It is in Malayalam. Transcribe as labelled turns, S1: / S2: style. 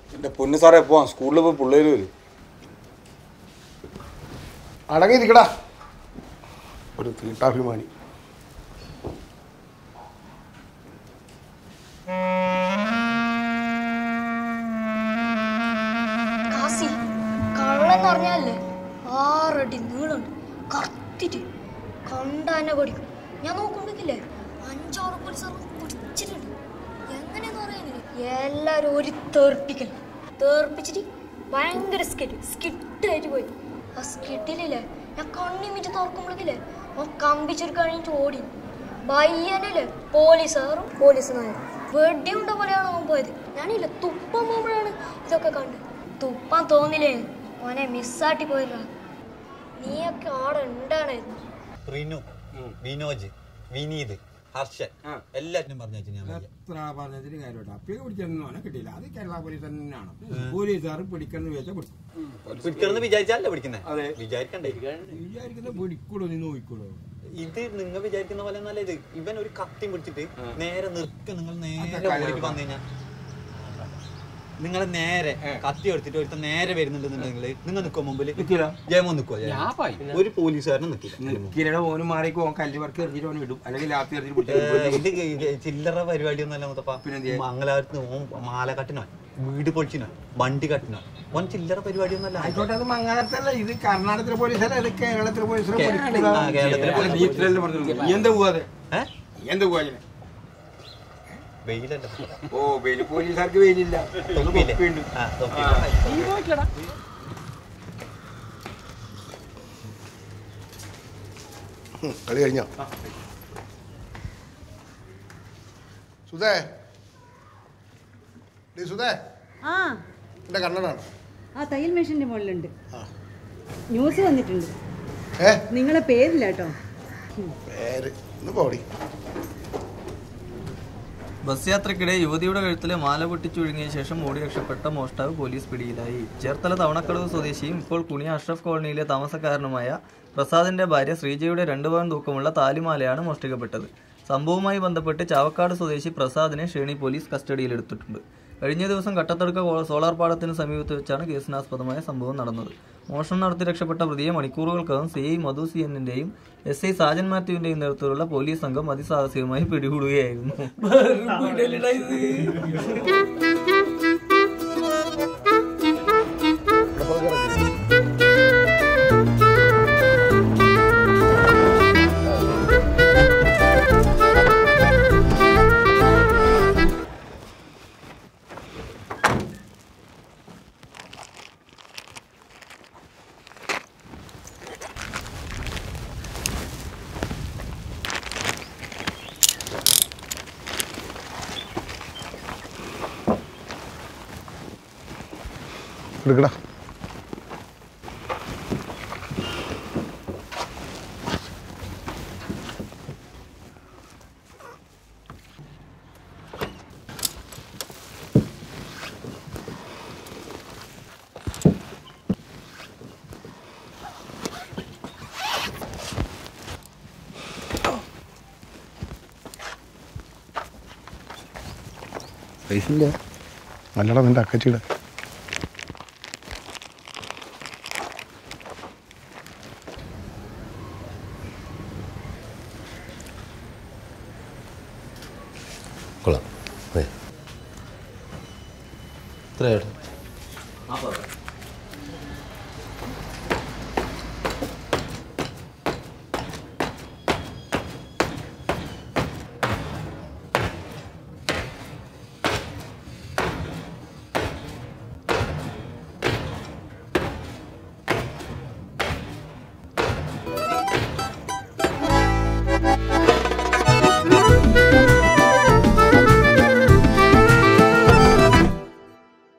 S1: എൻ്റെ പൊന്നു സാറേ പോവാം സ്കൂളിൽ പോയി പിള്ളേർ വരും
S2: അടങ്ങിയിരിക്കടാ ഒരു തീട്ടാഭിമാനി
S3: കാസി കള്ളെന്ന് പറഞ്ഞാലേ ആറടി നീളുണ്ട് കത്തിട്ട് കണ്ടാനെ പഠിക്കും ഞാൻ നോക്കുമ്പോഴേക്കില്ലേ അഞ്ചാറ് പോലീസുകാർ പിടിച്ചിട്ടുണ്ട് എങ്ങനെയെന്ന് പറയുന്നില്ല എല്ലാരും ഒരു തേർപ്പിക്കൽ തേർപ്പിച്ചിട്ട് ഭയങ്കര സ്കിറ്റ് സ്കിറ്റായിട്ട് പോയി ആ സ്കിറ്റിലില്ലേ ഞാൻ കണ്ണി മിറ്റ് തുറക്കുമ്പോഴേക്കില്ലേ ആ കമ്പിച്ചൊരു കഴിഞ്ഞിട്ട് ഓടി ബയ്യനല്ലേ പോലീസുകാരും പോലീസുകാരും വെടിയുണ്ട പോലെയാണ് അവൻ പോയത് ഞാനില്ല തുപ്പാൻ പോകുമ്പോഴാണ് ഇതൊക്കെ കണ്ടത് തുപ്പാൻ തോന്നില്ലേ മോനെ മിസ്സാട്ടി പോയില്ല നീയൊക്കെ ആടെ ഉണ്ടാണായിരുന്നു
S4: റിനു വിനോജ് വിനീത് ഹർഷൻ എല്ലാറ്റിനും പറഞ്ഞു വെച്ചു ഞാൻ വയ്യ.
S5: എത്ര പറഞ്ഞതിന് കാര്യമുണ്ട് അപ്പിയൊക്കെ പിടിച്ചൊന്നും അവനെ കിട്ടിയില്ല അത് കേരള പോലീസ് തന്നെയാണ് പോലീസുകാർ പിടിക്കണം വെച്ചാൽ പിടിക്കും
S4: പിടിക്കണമെന്ന് വിചാരിച്ചാലല്ലേ പിടിക്കുന്നേ
S5: അതെ.
S4: വിചാരിക്കണ്ടേ
S5: വിചാരിക്കുന്ന പിടിക്കൂടോ നീ നോക്കിക്കോളൂ
S4: ഇത് നിങ്ങൾ വിചാരിക്കുന്ന പോലെ ഒന്നല്ല ഇത് ഇവൻ ഒരു കത്തി പിടിച്ചിട്ട് നേരെ നിർക്ക നിങ്ങൾ നേരെ
S5: അതൊക്കെ
S4: ഓടിക്ക് വന്നു കഴിഞ്ഞാൽ നിങ്ങൾ നേരെ കത്തി എടുത്തിട്ട് ഒരുത്ത നേരെ വരുന്നുണ്ടെന്നുണ്ടെങ്കിൽ നിങ്ങൾ നിൽക്കോ മുമ്പിൽ
S5: നിൽക്കില്ല.
S4: ജയമോ നിൽക്കോ ഒരു പോലീസുകാരനും നിൽക്കില്ല
S5: കിരട ഓന് മാറിക്കോ ഓൻ കല്ല് വർക്ക് എറിഞ്ഞിട്ട് ഓൻ ഇടും അല്ലെങ്കിൽ ലാത്തി എറിഞ്ഞിട്ട്
S4: ഏ,
S5: പിടിച്ചു
S4: ഇത് ഇത് ചില്ലറ പരിപാടിയൊന്നുമല്ല മുത്തപ്പ
S5: പിന്നെന്തിയെ?
S4: മംഗലാപുരത്ത് ഓൻ മാല കട്ടിനോ വീട് പൊളിച്ചിനോ വണ്ടി കട്ടിനോ ഓൻ ചില്ലറ പരിപാടിയൊന്നുമല്ല
S5: ആയിക്കോട്ടെ അത് മംഗളത്തല്ല ഇത് കർണാടകത്തിലെ പോലീസല്ല ഇത് കേരളത്തിലെ പോലീസിനെ
S4: കേ-
S5: പിടിക്കൂല.
S4: ആ, കേരളത്തിലെ
S5: നീ
S4: പോലീസ്.
S5: ഇത്രയല്ലേ പറഞ്ഞത്? നീ എന്താ പോവാതെ
S4: ഏ
S5: നീ എന്താ പോവാ ഇതിന്?
S4: വെയിലല്ല
S5: ഓ വെയിൽ പോലീസുകാർക്ക് വെയിലില്ല
S4: തൊപ്പിയില്ലേ?
S5: തൊപ്പിയുണ്ട്.
S4: ആ, തൊപ്പി.
S2: ഉം, കളി കഴിഞ്ഞോ സുധേ ഡേ സുധേ
S6: ആ
S2: എൻ്റെ കണ്ണടാണ്
S6: ആ തയ്യൽ മെഷീൻ്റെ മുകളിലുണ്ട്
S2: ആ.
S6: ന്യൂസ് വന്നിട്ടുണ്ട്
S2: ഏ
S6: നിങ്ങളെ പേരില്ല കേട്ടോ
S2: പേര് ഒന്ന് പോടി
S7: ബസ് യാത്രക്കിടെ യുവതിയുടെ കഴുത്തിലെ മാല പൊട്ടിച്ചുഴുങ്ങിയ ശേഷം ഓടി രക്ഷപ്പെട്ട മോഷ്ടാവ് പോലീസ് പിടിയിലായി ചേർത്തല തവണക്കടവ് സ്വദേശിയും ഇപ്പോൾ കുണിയ അഷ്റഫ് കോളനിയിലെ താമസക്കാരനുമായ പ്രസാദിന്റെ ഭാര്യ ശ്രീജയുടെ രണ്ടു പവൻ തൂക്കമുള്ള താലിമാലയാണ് മോഷ്ടിക്കപ്പെട്ടത് സംഭവവുമായി ബന്ധപ്പെട്ട് ചാവക്കാട് സ്വദേശി പ്രസാദിനെ ഷേണി പോലീസ് കസ്റ്റഡിയിലെടുത്തിട്ടുണ്ട് കഴിഞ്ഞ ദിവസം കട്ടത്തടുക്ക കോ- സോളാർ പാടത്തിന് സമീപത്ത് വെച്ചാണ് കേസിനാസ്പദമായ സംഭവം നടന്നത് മോഷണം നടത്തി രക്ഷപ്പെട്ട പ്രതിയെ മണിക്കൂറുകൾക്കകം സി ഐ മധു സി എന്നിന്റെയും എസ് ഐ സാജൻ മാത്യുവിന്റെയും നേതൃത്വത്തിലുള്ള പോലീസ് സംഘം അതിസാഹസികമായി പിടികൂടുകയായിരുന്നു
S2: എടുക്കടാ പൈസ ഇല്ല നല്ലടാ നിന്റെ അക്കച്ചിയുടെ
S8: കൊള്ളാം അതെ എത്രയാണ്